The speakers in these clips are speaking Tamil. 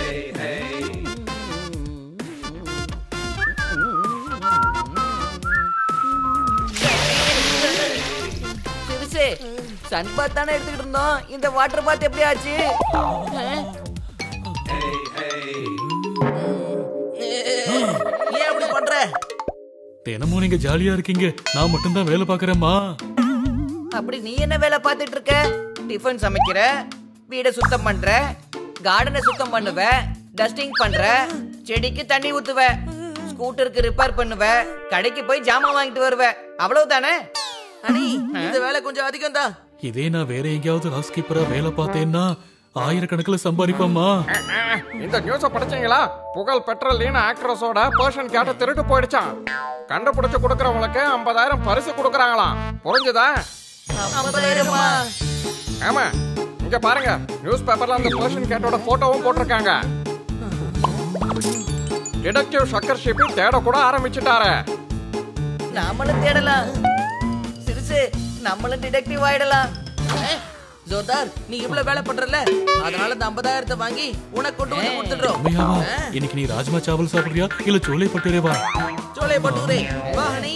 சிறுசு சன் பாத் தானே எடுத்துக்கிட்டு இருந்தோம் இந்த வாட்டர் பாத் எப்படி ஆச்சு ஏன் அப்படி பண்ற தினமும் நீங்க ஜாலியா இருக்கீங்க நான் மட்டும்தான் வேலை பாக்குறேம்மா அப்படி நீ என்ன வேலை பார்த்துட்டு இருக்க டிஃபன் சமைக்கிற வீடை சுத்தம் பண்ற கார்டனை சுத்தம் பண்ணுவ டஸ்டிங் பண்ற செடிக்கு தண்ணி ஊத்துவ ஸ்கூட்டருக்கு ரிப்பேர் பண்ணுவ கடைக்கு போய் ஜாமான் வாங்கிட்டு வருவ அவ்வளவுதானே அனி இந்த வேலை கொஞ்சம் அதிகம் தான் இதே நான் வேற எங்கேயாவது ஹவுஸ் கீப்பரா வேலை பார்த்தேன்னா ஆயிரக்கணக்கில் சம்பாதிப்பேம்மா இந்த நியூஸ படிச்சீங்களா புகழ் பெற்ற லீனா ஆக்ட்ரஸோட பர்சன் கேட்ட திருட்டு போயிடுச்சான் கண்டுபிடிச்சு கொடுக்கறவங்களுக்கு ஐம்பதாயிரம் பரிசு கொடுக்கறாங்களாம் புரிஞ்சுதா ஐம்பதாயிரமா ஆமா இங்க பாருங்க நியூஸ் பேப்பர்ல அந்த பர்சன் கேட்டோட போட்டோவும் போட்டிருக்காங்க டிடெக்டிவ் சக்கர் ஷிப்பி தேட கூட ஆரம்பிச்சுட்டாரு நாமளும் தேடலாம் சிறுசு நம்மளும் டிடெக்டிவ் ஆயிடலாம் ஜோர்தார் நீ இவ்வளவு வேலை பண்றல அதனால இந்த ஐம்பதாயிரத்தை வாங்கி உனக்கு கொண்டு வந்து கொடுத்துடுறோம் உண்மையாவா இன்னைக்கு நீ ராஜ்மா சாவல் சாப்பிடுறியா இல்ல சோலை பட்டுரேவா சோலை பட்டுகிறே வா ஹனி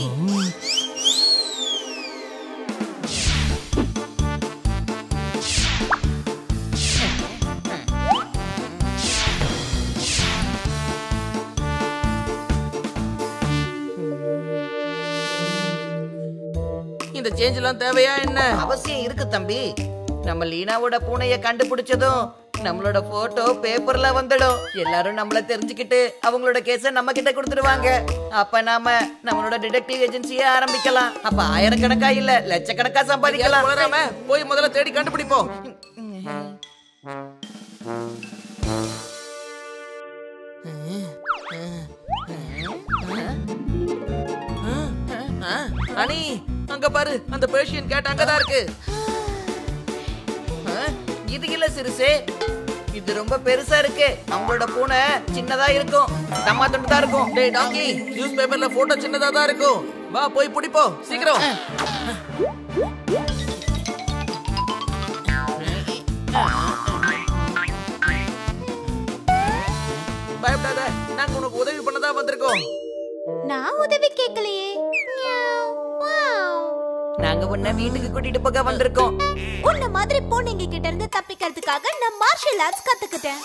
இந்த சேஞ்ச் எல்லாம் தேவையா என்ன அவசியம் இருக்கு தம்பி நம்ம லீனாவோட பூனைய கண்டுபிடிச்சதும் நம்மளோட போட்டோ பேப்பர்ல வந்துடும் எல்லாரும் நம்மள தெரிஞ்சுக்கிட்டு அவங்களோட கேஸ நம்ம கிட்ட கொடுத்துருவாங்க அப்ப நாம நம்மளோட டிடெக்டிவ் ஏஜென்சியை ஆரம்பிக்கலாம் அப்ப ஆயிரக்கணக்கா இல்ல லட்சக்கணக்கா சம்பாதிக்கலாம் வளராம போய் முதல்ல தேடி கண்டுபிடிப்போம் அனி அங்க பாரு அந்த பேர்ஷியன் கேட் அங்கதான் இருக்கு ஆ, இது இல்ல சிறுசு இது ரொம்ப பெருசா இருக்கு நம்மளோட பூனை சின்னதா இருக்கும் தம்மா தொண்டு தான் இருக்கும் டேய் டாங்கி நியூஸ் பேப்பர்ல போட்டோ சின்னதா தான் இருக்கும் வா போய் பிடிப்போம் சீக்கிரம் பயப்படாத நாங்க உனக்கு உதவி பண்ணதா வந்திருக்கோம் நான் உதவி கேட்கலையே மியாவ், வாவ். நாங்க உன்னை வீட்டுக்கு கூட்டிட்டு போக வந்திருக்கோம் உன்ன மாதிரி பூனைங்க கிட்ட இருந்து தப்பிக்கிறதுக்காக நான் மார்ஷல் ஆர்ட்ஸ் கத்துக்கிட்டேன்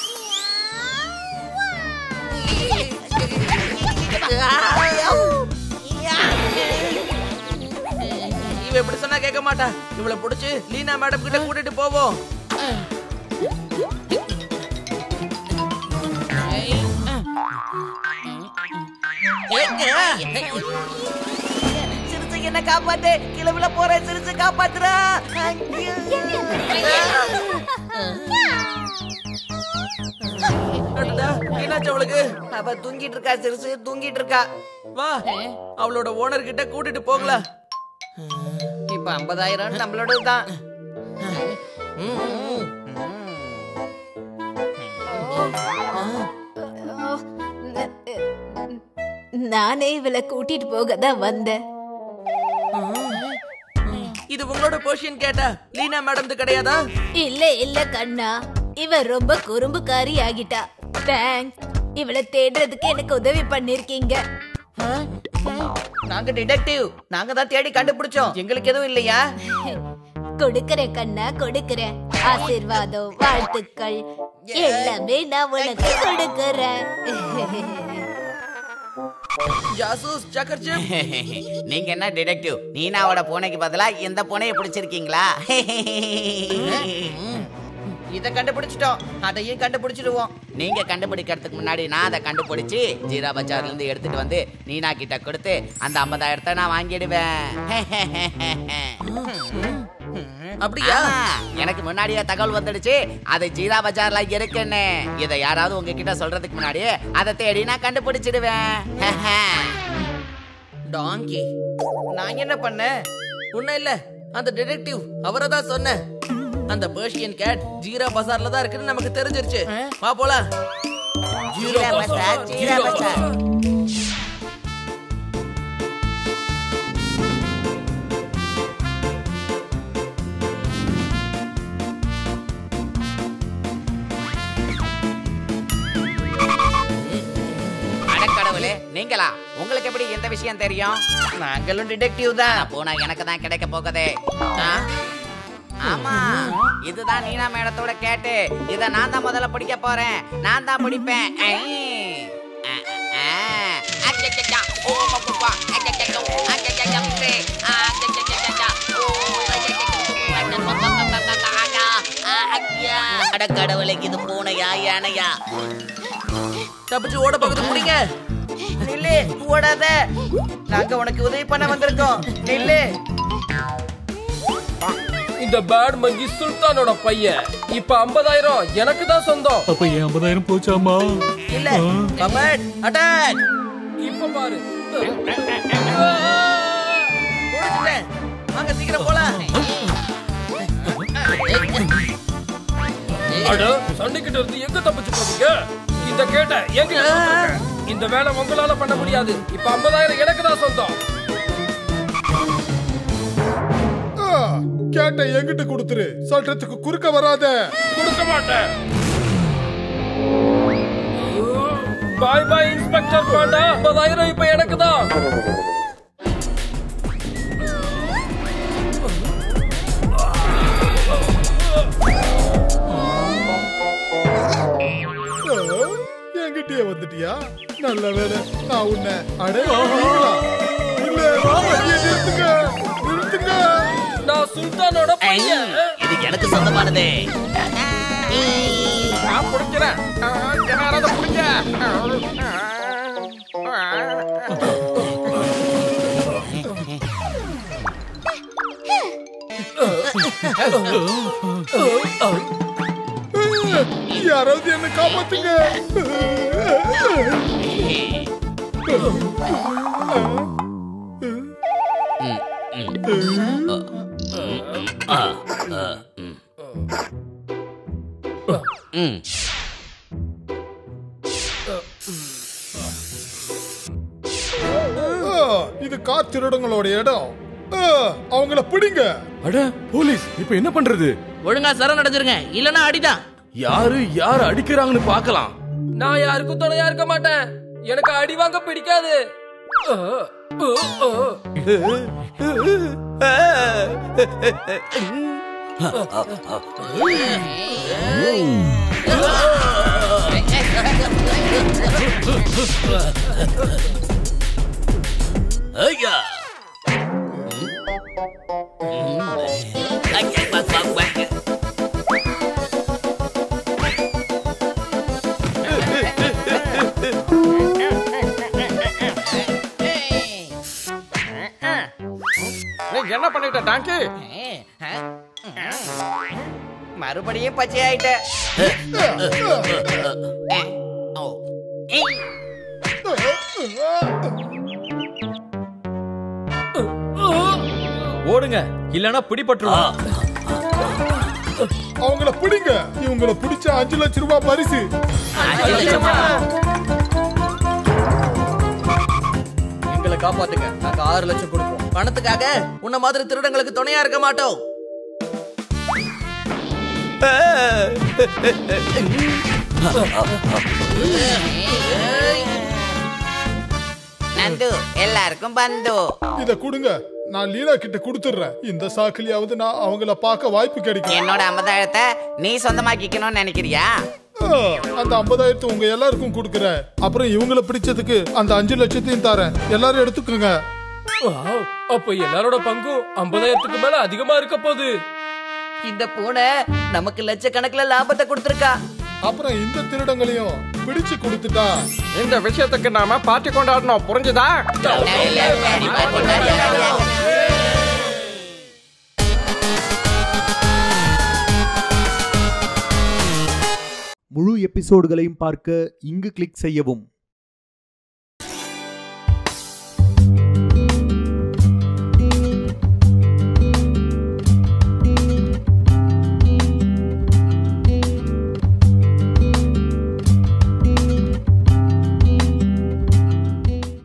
இவ எப்படி சொன்னா கேட்க மாட்டா இவளை புடிச்சு லீனா மேடம் கிட்ட கூட்டிட்டு போவோம் சிறுசு என்ன காப்பாத்து கிளவுல போற சிறுசு காப்பாத்துறா ஐயோ. அடடா, என்னாச்சு அவளுக்கு அவ தூங்கிட்டு இருக்கா சிறுசு தூங்கிட்டு இருக்கா வா அவளோட ஓனர் கிட்ட கூட்டிட்டு போகலாம் இப்ப ஐம்பதாயிரம் நம்மளோடதுதான் நானே இவளை கூட்டிட்டு போக தான் வந்தேன் இது உங்களோட போர்ஷன் கேட்டா லீனா மேடம் கிடையாதா இல்ல இல்ல கண்ணா இவ ரொம்ப குறும்புக்காரி ஆகிட்டா தேங்க்ஸ் இவளை தேடுறதுக்கு எனக்கு உதவி பண்ணிருக்கீங்க நாங்க டிடெக்டிவ் நாங்க தான் தேடி கண்டுபிடிச்சோம் எங்களுக்கு எதுவும் இல்லையா கொடுக்கறேன் கண்ணா கொடுக்கறேன் ஆசீர்வாதம் வாழ்த்துக்கள் எல்லாமே நான் உனக்கு கொடுக்கறேன் ஜாசூஸ் சக்கர்ஜிப் நீங்க என்ன டிடெக்டிவ் நீனாவோட பூனைக்கு பதிலா இந்த பூனையை பிடிச்சிருக்கீங்களா இத கண்டுபிடிச்சிட்டோம் அதையும் கண்டுபிடிச்சிடுவோம் நீங்க கண்டுபிடிக்கிறதுக்கு முன்னாடி நான் அதை கண்டுபிடிச்சு ஜீரா பஜார்ல இருந்து எடுத்துட்டு வந்து நீனா கிட்ட கொடுத்து அந்த ஐம்பதாயிரத்தை நான் வாங்கிடுவேன் அப்படியா ஆமா, எனக்கு முன்னாடியே தகவல் வந்துடுச்சு அது ஜீரா பஜார்ல இருக்குன்னு இதை யாராவது உங்ககிட்ட சொல்றதுக்கு முன்னாடியே அதை தேடி நான் கண்டுபிடிச்சிடுவேன் டாங்கி நான் என்ன பண்ணேன் ஒண்ணும் இல்ல அந்த டிடெக்டிவ் அவரை தான் சொன்னேன் அந்த பர்ஷியன் கேட் ஜீரா பசார்ல தான் இருக்குன்னு நமக்கு தெரிஞ்சிருச்சு வா போலாம் ஜீரா பஜார் ஜீரா பஜார் நீங்களா உங்களுக்கு எப்படி இந்த விஷயம் தெரியும் நாங்களும் டிடெக்டிவ் தான் பூனா எனக்கு தான் கிடைக்க போகுதே ஆ? ஆமா இதுதான் நீனா மேடத்தோட கேட்டு இத நான் தான் முதல்ல பிடிக்க போறேன் நான் தான் பிடிப்பேன் ஐ. ஆ, ஆ, ஆ. அச்சச்சச்சா. ஓ, பப்பப்பா. அச்சச்சச்சோ. அச்சச்சச்சோ. ஆ, அச்சச்சச்சச்சா. ஓ, அச்சச்சச்சோ. ஆ, ஐயா. அட கடவுளே இது பூனையா யானையா தப்பிச்சு ஓட பக்கத்து முடிங்க நில்லு ஓடாத நாங்க உனக்கு உதவி பண்ண வந்திருக்கோம் நில்லு இந்த பேட் மங்கி சுல்தானோட பையன் இப்ப ஐம்பதாயிரம் எனக்கு தான் சொந்தம் அப்ப என் ஐம்பதாயிரம் போச்சாமா இல்ல கபட் அட்டாக் இப்ப பாரு முடிச்சிட்டேன் வாங்க சீக்கிரம் போலாம் அட சண்டைக்கிட்ட இருந்து எங்க தப்பிச்சு போவீங்க இந்த கேட்ட எங்க இந்த வேலை உங்களால பண்ண முடியாது இப்ப ஐம்பதாயிரம் எனக்கு தான் சொந்தம் கேட்ட என்கிட்ட கொடுத்துரு சொல்றதுக்கு குறுக்க வராத கொடுக்க மாட்டேன் பாய் பாய் இன்ஸ்பெக்டர் பாண்டா ஐம்பதாயிரம் இப்ப எனக்கு தான் என்கிட்டயே வந்துட்டியா நல்ல வேலை நான் உன்னை அடே நீங்களா? இல்ல வண்டியை நிறுத்துங்க நிறுத்துங்க நான் சுல்தானோட பையன் இது எனக்கு சொந்தமானதே நான் பிடிக்கிறேன் ஆ, யாராவது பிடிக்க ஆ, ஆ. யாராவது என்ன காப்பாத்துங்க ம் ஆ, இது காத்திருடங்களோட இடம் ஆ, அவங்கள பிடிங்க அட போலீஸ் இப்ப என்ன பண்றது ஒழுங்கா சரண் அடைஞ்சிருங்க இல்லனா அடிதான் யாரு யார் அடிக்கிறாங்கன்னு பார்க்கலாம் நான் யாருக்கும் துணையா இருக்க மாட்டேன் எனக்கு அடி வாங்க பிடிக்காது அஹ், அஹ், அஹ். ஐயா ஐயா, வா, வா, வா. நீ என்ன பண்ணிட்ட டாங்கி மறுபடியும் பச்சை ஆயிட்ட ஓ. ஏய். ஓடுங்க இல்லனா பிடிபட்டுருவோம் அவங்கள பிடிங்க இவங்கள பிடிச்ச அஞ்சு லட்சம் ரூபாய் பரிசு அஞ்சு லட்சமா? எங்களை காப்பாத்துங்க நாங்க ஆறு லட்சம் கொடுப்போம் பணத்துக்காக உன்ன மாதிரி திருடங்களுக்கு துணையா இருக்க மாட்டோம் நந்து எல்லாருக்கும் பந்து இத கொடுங்க நான் லீலா கிட்ட கொடுத்துடுறேன் இந்த சாக்கிலியாவது நான் அவங்கள பார்க்க வாய்ப்பு கிடைக்கும் என்னோட ஐம்பதாயிரத்தை நீ சொந்தமாக்கிக்கணும்னு நினைக்கிறியா ஆ, அந்த ஐம்பதாயிரத்தை உங்க எல்லாருக்கும் கொடுக்குறேன் அப்புறம் இவங்கள பிடிச்சதுக்கு அந்த அஞ்சு லட்சத்தையும் தரேன் எல்லாரும் எடுத்துக்கோங்க வாவ், அப்ப எல்லாரோட பங்கும் ஐம்பதாயிரத்துக்கு மேல அதிகமா இருக்க போகுது இந்த பூனை நமக்கு லட்சக்கணக்கில் லாபத்தை கொடுத்துருக்கா அப்புறம் இந்த திருடங்களையும் பிடிச்சு கொடுத்துட்டா இந்த விஷயத்துக்கு நாம பார்ட்டி கொண்டாடணும் புரிஞ்சுதா முழு எபிசோடுகளையும் பார்க்க இங்கு கிளிக் செய்யவும்